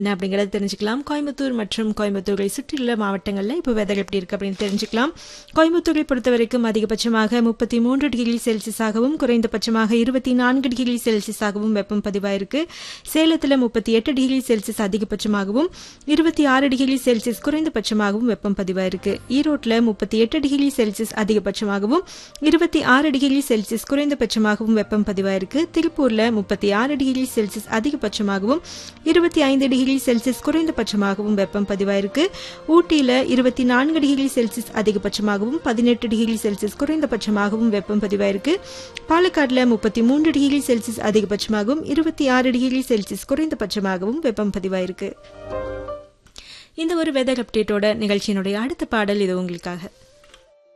என்ன அப்படிங்கறத தெரிஞ்சுக்கலாம் கோயம்புத்தூர் மற்றும் கோயம்புத்தூரை சுற்றியுள்ள மாவட்டங்களில் இப்போ வெதர் எப்படி இருக்கு அப்படின்னு தெரிஞ்சுக்கலாம் கோயம்புத்தூரை பொறுத்த வரைக்கும் அதிகபட்சமாக முப்பத்தி மூன்று டிகிரி செல்சியஸாகவும் குறைந்தபட்சமாக இருபத்தி நான்கு டிகிரி செல்சியஸாகவும் வெப்பம் பதிவாயிருக்கு சேலத்தில் முப்பத்தி எட்டு டிகிரி செல்சியஸ் அதிகபட்சமாகவும் இருபத்தி ஆறு டிகிரி செல்சியஸ் குறைந்தபட்சமாகவும் வெப்பம் பதிவாயிருக்கு ஈரோட்டில் முப்பத்தி எட்டு டிகிரி செல்சியஸ் அதிகபட்சமாகவும் இருபத்தி ஆறு டிகிரி செல்சியஸ் குறைந்தபட்சமாகவும் வெப்பம் பதிவாயிருக்கு திருப்பூர்ல முப்பத்தி ஆறு டிகிரி செல்சியஸ் அதிகபட்சமாகவும் இருபத்தி ஐந்து டிகிரி செல்சியஸ் குறைந்தபட்சமாகவும் வெப்பம் பதிவாயிருக்கு ஊட்டியில இருபத்தி நான்கு டிகிரி செல்சியஸ் அதிகபட்சமாகவும் பதினெட்டு டிகிரி செல்சியஸ் குறைந்தபட்சமாகவும் வெப்பம் பதிவாயிருக்கு பாலக்காடுல முப்பத்தி மூன்று டிகிரி செல்சியஸ் அதிகபட்சமாகவும் இருபத்தி ஆறு டிகிரி செல்சியஸ் குறைந்தபட்சமாகவும் வெப்பம் பதிவாயிருக்கு இந்த ஒரு வெதர் அப்டேட்டோட நிகழ்ச்சியினுடைய அடுத்த பாடல் இது உங்களுக்காக